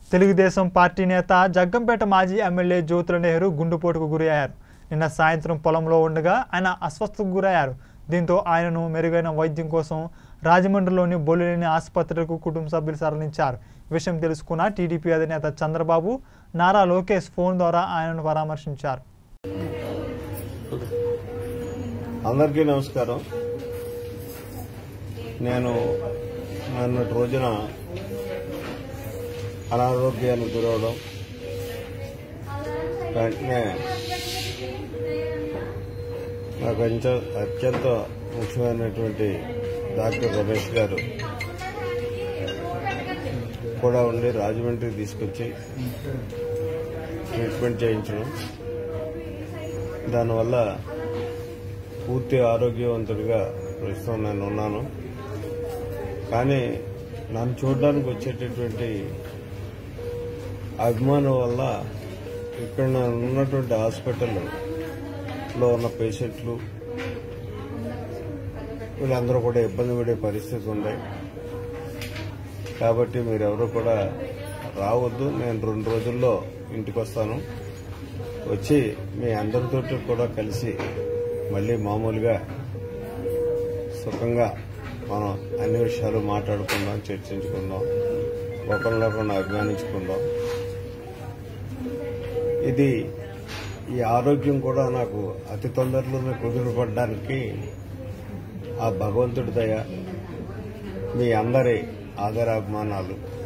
Telugu Desam party నేత జగ్గంపేట మాజీ MLA Jyothula Nehru గుండెపోటుకు గురయ్యారు నిన్న సాయంత్రం పొలంలో ఉండగా ఆయన అస్వస్థతకు గురయ్యారు దీంతో ఆయనను మెరుగైన వైద్యం కోసం రాజమండ్రిలోని బొల్లిలేని ఆసుపత్రికి కుటుంబ సభ్యులు తరలించారు విషయం తెలుసుకున్న టీడీపీ అధినేత చంద్రబాబు నారా లోకేష్ ఫోన్ ద్వారా ఆయనను పరామర్శించారు అందరికీ నమస్కారం నేను మొన్నటి రోజున అనారోగ్యానికి గురవడం వెంటనే నాకు అంచ- అత్యంత ముఖ్యమైనటువంటి డాక్టర్ రమేష్ గారు కూడా ఉండి రాజమండ్రి తీసుకొచ్చి ట్రీట్మెంట్ చేయించడం దానివల్ల పూర్తి ఆరోగ్యవంతుడిగా ప్రస్తుతం నేను ఉన్నాను కానీ నన్ను చూడడానికి వచ్చేటటువంటి అభిమానం వల్ల ఇక్కడ నేను ఉన్నటువంటి హాస్పిటల్లో ఉన్న పేషెంట్లు వీళ్ళందరూ కూడా ఇబ్బంది పడే పరిస్థితి ఉంది కాబట్టి మీరెవరూ కూడా రావద్దు నేను రెండు రోజుల్లో ఇంటికి వస్తాను వచ్చి మీ అందరితోటి కూడా కలిసి మళ్ళీ మామూలుగా సుఖంగా మనం అన్ని విషయాలు మాట్లాడుకుందాం చర్చించుకుందాం ఒకరినొకరిని అభిమానించుకుందాం ఇది ఈ ఆరోగ్యం కూడా నాకు అతి తొందరలోనే కుదురుపడడానికి ఆ భగవంతుడి దయ మీ అందరి ఆదరాభిమానాలు